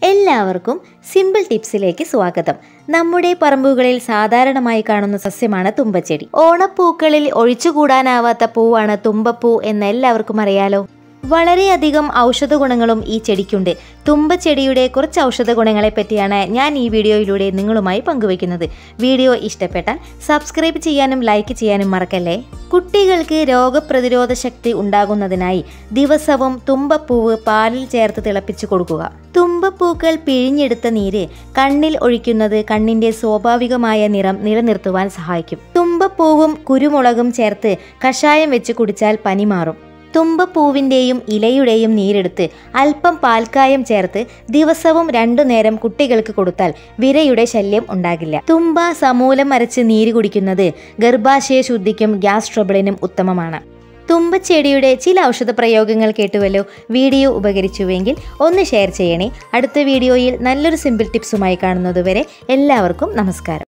എല്ലാവർക്കും സിമ്പിൾ ടിപ്സിലേക്ക് സ്വാഗതം നമ്മുടെ പറമ്പുകളിൽ സാധാരണമായി കാണുന്ന സസ്യമാണ് തുമ്പച്ചെടി ഓണപ്പൂക്കളിൽ ഒഴിച്ചുകൂടാനാവാത്ത പൂവാണ് തുമ്പപ്പൂ എന്ന് എല്ലാവർക്കും അറിയാലോ വളരെയധികം ഔഷധ ഗുണങ്ങളും ഈ ചെടിക്കുണ്ട് തുമ്പച്ചെടിയുടെ കുറച്ച് ഔഷധ ഗുണങ്ങളെ പറ്റിയാണ് ഞാൻ ഈ വീഡിയോയിലൂടെ നിങ്ങളുമായി പങ്കുവയ്ക്കുന്നത് വീഡിയോ ഇഷ്ടപ്പെട്ടാൽ സബ്സ്ക്രൈബ് ചെയ്യാനും ലൈക്ക് ചെയ്യാനും മറക്കല്ലേ കുട്ടികൾക്ക് രോഗപ്രതിരോധ ശക്തി ഉണ്ടാകുന്നതിനായി ദിവസവും തുമ്പപ്പൂവ് പാലിൽ ചേർത്ത് തിളപ്പിച്ചു കൊടുക്കുക തുമ്പപ്പൂക്കൾ പിഴിഞ്ഞെടുത്ത നീര് കണ്ണിൽ ഒഴിക്കുന്നത് കണ്ണിന്റെ സ്വാഭാവികമായ നിറം നിലനിർത്തുവാൻ സഹായിക്കും തുമ്പപ്പൂവും കുരുമുളകും ചേർത്ത് കഷായം വെച്ച് കുടിച്ചാൽ പനി മാറും തുമ്പപ്പൂവിൻ്റെയും ഇലയുടെയും നീരെടുത്ത് അല്പം പാൽക്കായം ചേർത്ത് ദിവസവും രണ്ടു നേരം കുട്ടികൾക്ക് കൊടുത്താൽ വിരയുടെ ശല്യം ഉണ്ടാകില്ല തുമ്പ സമൂലം അരച്ച് നീര് കുടിക്കുന്നത് ഗർഭാശയ ശുദ്ധിക്കും ഗ്യാസ് ട്രബിളിനും ഉത്തമമാണ് തുമ്പച്ചെടിയുടെ ചില ഔഷധ പ്രയോഗങ്ങൾ കേട്ടുവല്ലോ വീഡിയോ ഉപകരിച്ചുവെങ്കിൽ ഒന്ന് ഷെയർ ചെയ്യണേ അടുത്ത വീഡിയോയിൽ നല്ലൊരു സിമ്പിൾ ടിപ്സുമായി കാണുന്നതുവരെ എല്ലാവർക്കും നമസ്കാരം